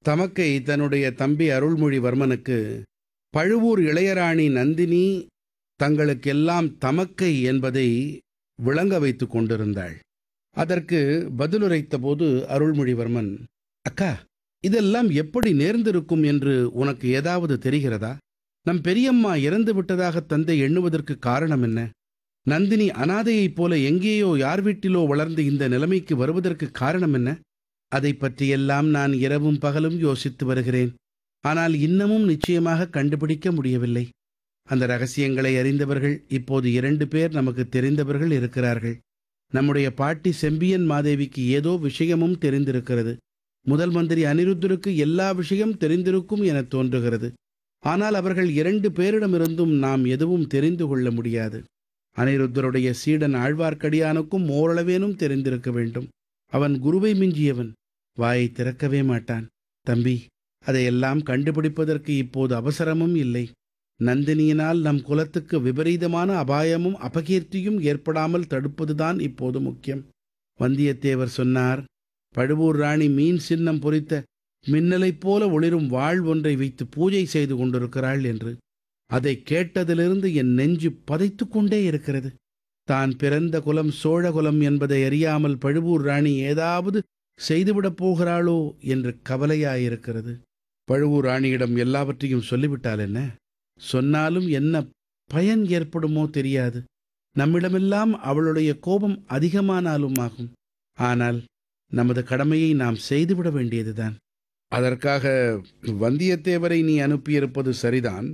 தமக்கை தன்னுடைய தம்பி அருள்மொழிவர்மனுக்கு பழுவூர் இளையராணி நந்தினி தங்களுக்கெல்லாம் தமக்கை என்பதை விளங்க வைத்துக் கொண்டிருந்தாள் அதற்கு பதிலுரைத்த போது அருள்மொழிவர்மன் அக்கா இதெல்லாம் எப்படி நேர்ந்திருக்கும் என்று உனக்கு ஏதாவது தெரிகிறதா நம் பெரியம்மா இறந்து விட்டதாக தந்தை எண்ணுவதற்கு காரணம் என்ன நந்தினி அனாதையைப் போல எங்கேயோ யார் வீட்டிலோ வளர்ந்து இந்த நிலைமைக்கு வருவதற்கு காரணம் என்ன அதை பற்றியெல்லாம் நான் இரவும் பகலும் யோசித்து வருகிறேன் ஆனால் இன்னமும் நிச்சயமாக கண்டுபிடிக்க முடியவில்லை அந்த ரகசியங்களை அறிந்தவர்கள் இப்போது இரண்டு பேர் நமக்கு தெரிந்தவர்கள் இருக்கிறார்கள் நம்முடைய பாட்டி செம்பியன் மாதேவிக்கு ஏதோ விஷயமும் தெரிந்திருக்கிறது முதல் மந்திரி அனிருத்தருக்கு எல்லா விஷயம் தெரிந்திருக்கும் என தோன்றுகிறது ஆனால் அவர்கள் இரண்டு பேரிடமிருந்தும் நாம் எதுவும் தெரிந்து கொள்ள முடியாது அனிருத்தருடைய சீடன் ஆழ்வார்க்கடியானுக்கும் ஓரளவேனும் தெரிந்திருக்க வேண்டும் அவன் குருவை மிஞ்சியவன் வாயை திறக்கவே மாட்டான் தம்பி அதையெல்லாம் கண்டுபிடிப்பதற்கு இப்போது அவசரமும் இல்லை நந்தினியினால் நம் குலத்துக்கு விபரீதமான அபாயமும் அபகீர்த்தியும் ஏற்படாமல் தடுப்பதுதான் இப்போது முக்கியம் வந்தியத்தேவர் சொன்னார் பழுவூர் ராணி மீன் சின்னம் பொறித்த மின்னலைப் போல ஒளிரும் வாழ் ஒன்றை வைத்து பூஜை செய்து கொண்டிருக்கிறாள் என்று அதை கேட்டதிலிருந்து என் நெஞ்சு பதைத்து கொண்டே இருக்கிறது தான் பிறந்த குலம் சோழகுலம் என்பதை அறியாமல் பழுவூர் ராணி ஏதாவது செய்துவிடப் போகிறாளோ என்று கவலையாயிருக்கிறது பழுவூர் ராணியிடம் எல்லாவற்றையும் சொல்லிவிட்டால் என்ன சொன்னாலும் என்ன பயன் ஏற்படுமோ தெரியாது நம்மிடமெல்லாம் அவளுடைய கோபம் அதிகமானாலும் ஆகும் ஆனால் நமது கடமையை நாம் செய்துவிட வேண்டியதுதான் அதற்காக வந்தியத்தேவரை நீ அனுப்பியிருப்பது சரிதான்